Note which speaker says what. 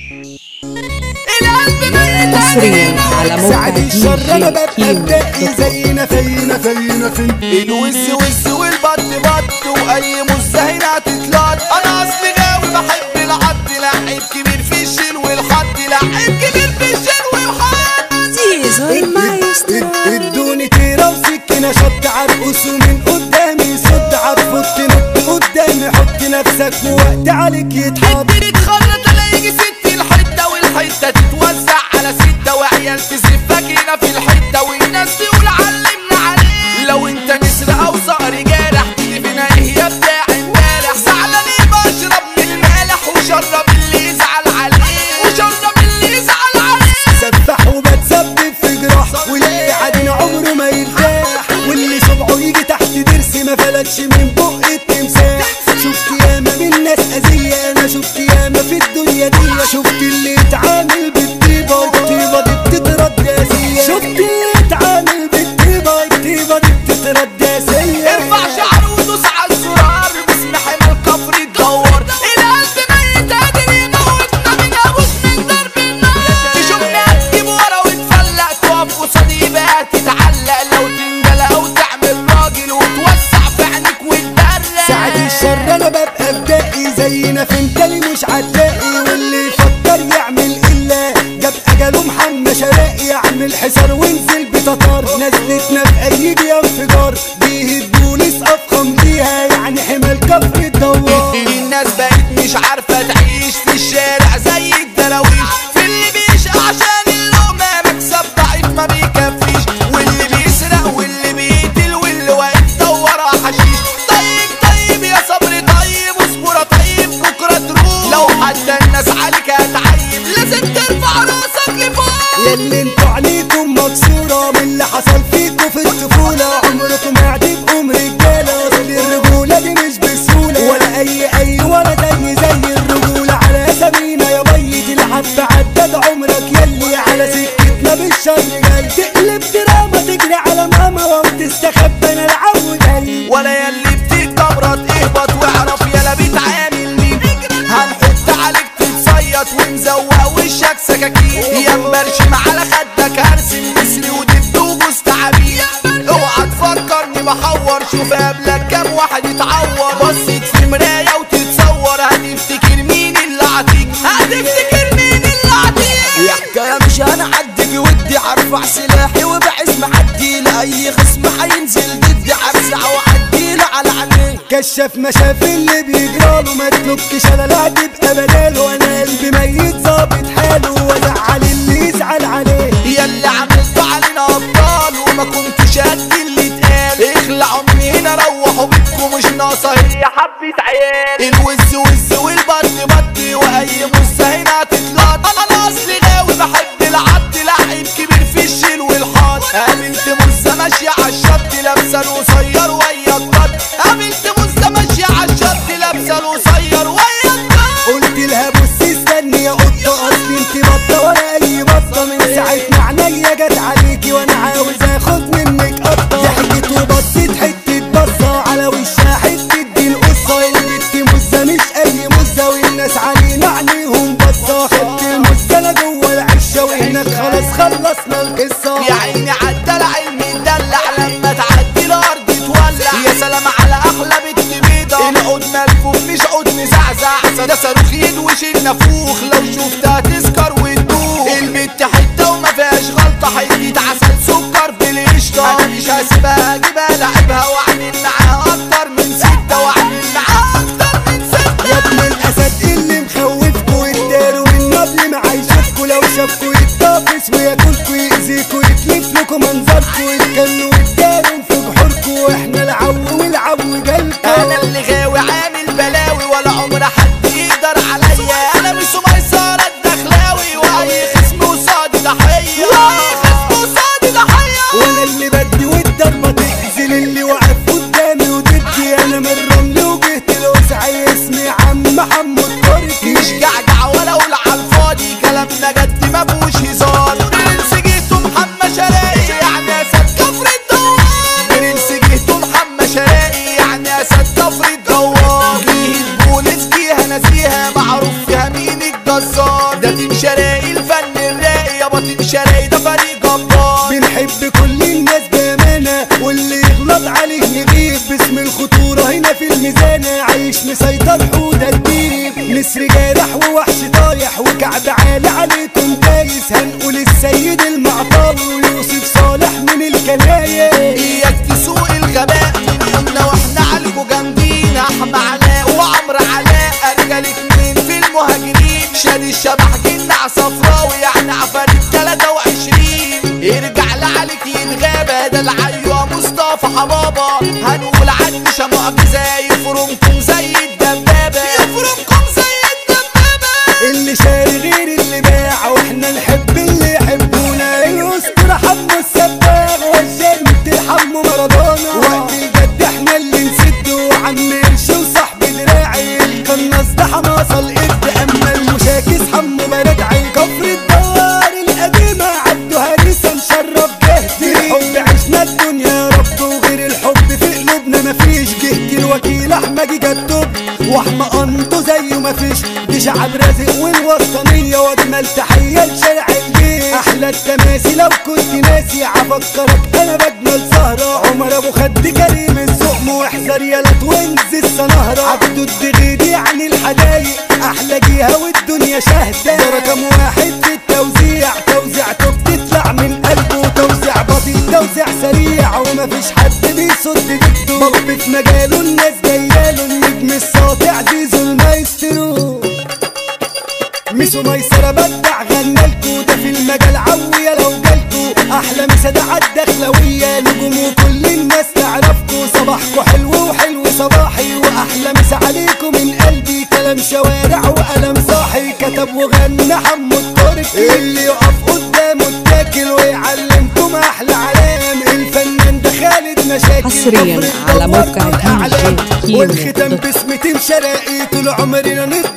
Speaker 1: حصريا على موقع
Speaker 2: سعد
Speaker 1: دي
Speaker 2: الشر انا
Speaker 1: جي
Speaker 2: ببقى
Speaker 1: كيمو
Speaker 2: بدائي زينا فينا فينا فين
Speaker 3: الوز وز والبط بط واي مزهن هتتلط انا اصلي غاوي بحب العض لعيب كبير في الشيل والخط لعيب كبير في الشيل والخط
Speaker 1: زيزو المايسترو
Speaker 2: ادوني تيرة وسكينة شط عرقص ومن قدامي صد عرفط نط قدامي حط نفسك ووقت عليك يتحط
Speaker 3: حد تخلط لا يجي ست الحته والحته تتوزع على سته وعيال تزفك هنا في الحته والناس تقول علمنا عليه لو انت نسر او صقر جارح تيجي فينا ايه يا بتاع امبارح زعلان ايه بشرب من المالح وشرب اللي يزعل عليه وشرب اللي يزعل عليه
Speaker 2: سبح وبتسبب في جراح واللي عدنا عمره ما يرتاح واللي صبعه يجي تحت ضرسي ما فلتش من بق التمساح شفت ياما من ناس اذية انا شفت ياما في الدنيا دي شفت اللي اتعامل بالطيبة الطيبة دي بتترد أذية شفت اللي اتعامل بالطيبة الطيبة دي بتترد أذية
Speaker 3: ارفع شعره ودوس على الزرار باسم حمى الكفر يدور القلب ميت قادر يموتنا من ابوس من ضرب النار تشوفنا تجيب ورا وتفلق تقف قصادي يبقى تتعلق لو تندل او تعمل راجل وتوسع في عينيك وتبرق
Speaker 2: ساعة الشر انا ببقى بدائي زينا فين تاني مش هتلاقي واللي يفكر يعمل الا جاب اجله محمى شرائي يعمل حصار وانزل بتتار نزلتنا في اي جي انفجار بيهدوا نسقف خمديها يعني حمل كفر الدوار
Speaker 3: الناس بقت مش عارفة تعيش في الشارع زي الدراويش في اللي بيشقى عشان اللقمة مكسب ضعيف ما بيكفيش واللي بيسرق واللي بيقتل واللي واقف دور على حشيش طيب طيب يا صبري طيب اصبر طيب بكرة تروح لو حتى الناس عليك هتعيب لازم ترفع راسك لفوق
Speaker 2: ياللي انتوا عينيكم مكسورة من اللي حصل فيكم في الطفولة عمركم ما هتبقوا رجالة اصل الرجولة دي مش بسهولة ولا اي اي ولا زي زي الرجولة على سبينا يا بيت الحب عدد عمرك ياللي على سكتنا بالشر جاي تقلب دراما تجري على ماما وتستخبى انا العو جاي
Speaker 3: ولا يلي بتتمرط اهبط واعرف يلا بيتعامل مين هنحط عليك تتصيط ونزوق وشك سكاكين يا مبرشم على خدك هرسم مصري ودب وجوز تعابين اوعى تفكرني بحور شوف قبلك كام واحد يتعور بصيت في مرايه وتتصور هتفتكر مين اللي عطيك هتفتكر مين اللي عطيك
Speaker 4: يا حكاية مش هنعدي بودي هرفع سلاحي وبعز معدي لأي خصم هينزل ضدي هرزع وعدي له على عينيه
Speaker 2: كشف ما شاف اللي بيجراله ما تلوكش انا لا تبقى بداله انا قلبي ميت ظابط حاله وازعل اللي يزعل عليه
Speaker 3: يلا عملتوا علينا ابطال وما كنتش قد اللي اتقال اخلعوا من هنا روحوا بيتكم مش ناقصه هي حبه عيال الوز وز والبط بط واي مزه هنا تتلط انا اصلي غاوي بحب العض لعيب كبير في الشيل والحاط قابلت مزه ماشيه عالشط لابسه القصير ويا الطط قابلت مزه ماشيه عالشط لابسه القصير ويا الطط
Speaker 2: قلت لها بصي استني يا قطة اصل انت بطة ولا اي بطة من ساعة ما عينيا جت عليكي وانا عاوز اخد منك قطة ضحكت وبصيت حتة بصة على وشها حتة دي القصة البت مزة مش اي مزة والناس علينا عليهم بصة خدت المزة انا جوه العشة وهناك خلاص خلصنا القصة
Speaker 3: يا عيني عالدلع المدلع لما تعدي الارض تولع يا سلام على احلى بنت بيضة العود ملفوف مش عود مزعزع ده صاروخ يدوش النافوخ لو شفتها تسكر وتدوخ البت حتة وما فيهاش غلطة حتة عسل سكر بالقشطة انا مش هسيبها اجيبها لعبها واعمل معاها اكتر من ستة واعمل معاها اكتر من ستة
Speaker 2: يا ابن الاسد اللي مخوفكوا يداروا من قبل ما عايشكوا لو شافكوا يتطافس وياكلكوا يأذيكوا يتلف لكوا منظركوا يتكلوا ويداروا في بحوركوا واحنا العو والعو جالكوا
Speaker 3: انا اللي غاوي عامل بلاوي ولا عمر حد يقدر عليا انا مش ميسرة الدخلاوي واي خصم قصادي ضحية واي خصم قصادي ضحية
Speaker 2: وانا اللي بدي والضربة تنزل اللي
Speaker 3: ابطال ده تيم شراقي الفن الراقي يابا تيم شراقي ده فريق جبار
Speaker 2: بنحب كل الناس بأمانة واللي يغلط عليه نغيب باسم الخطورة هنا في الميزانة عايش مسيطر حودة الديب نسر جارح ووحش طايح وكعب عالي عليكم دايس هنقول السيد المعطاوي ويوسف صالح من الكناية
Speaker 3: اياك تسوق الغباء من يومنا واحنا عليكوا جامدين احمد علاء وعمرو علاء ارجل اتنين في المهاجرين شادي الشبح جنع صفراوي يعني عفاريت 23 ارجع لعليك يتغابى ده العيوة مصطفى حبابة هنقول عدي معجزة يفرمكم زي الدبابة يفرمكم زي الدبابة
Speaker 2: اللي شاري غير اللي باع واحنا نحب اللي يحبونا الاسطورة حمو السباغ والجنة حمو مارادونا وقت الجد احنا اللي نسده عم قرش وصاحب دراعي القناص ده حماصة القد اما المشاكس حمو بلدعي كفر الدوار القديمة عدوا هريسة مشرف جهدي الحب عشنا الدنيا رب وغير الحب في قلوبنا مفيش جهدي الوكيل احمد جدب واحمى انتو زيه مفيش دي شعب رازق والوطنية واجمل تحية لشارع الجيش احلى التماسي لو كنت ناسي عفكرك انا بجمل سهرة عمر ابو خد كريم الزقم واحذر يلا توينز السنهرة عبدو الدغيدي عن الحدايق احلى جهة والدنيا شاهدة ده رقم واحد في التوزيع توزيعته بتطلع من قلبه توزيع بطيء توزيع سريع ومفيش حد بيصد ضده بطل في مجاله الناس جاياله النجم الساطع زيزو المايسترو ميسو ميسرة بدع غنالكو ده في المجال عوية لو جالكو أحلى مسا ده عالدخلوية نجوم وكل الناس تعرفكو صباحكو حلو وحلو صباحي وأحلى مسا عليكم من قلبي كلام شوارع وقلم صاحي كتب وغنى حمو التركي اللي يقف قدامه اتاكل ويعلمكم أحلى علام الفنان ده خالد مشاكل
Speaker 1: حصرياً
Speaker 2: كفر
Speaker 1: على
Speaker 2: الدوار
Speaker 1: موقع
Speaker 2: دول
Speaker 1: دي جي
Speaker 2: أعلام.
Speaker 1: كيمو
Speaker 2: والختام
Speaker 1: دوت
Speaker 2: باسم تيم شرقي طول عمرنا نفضل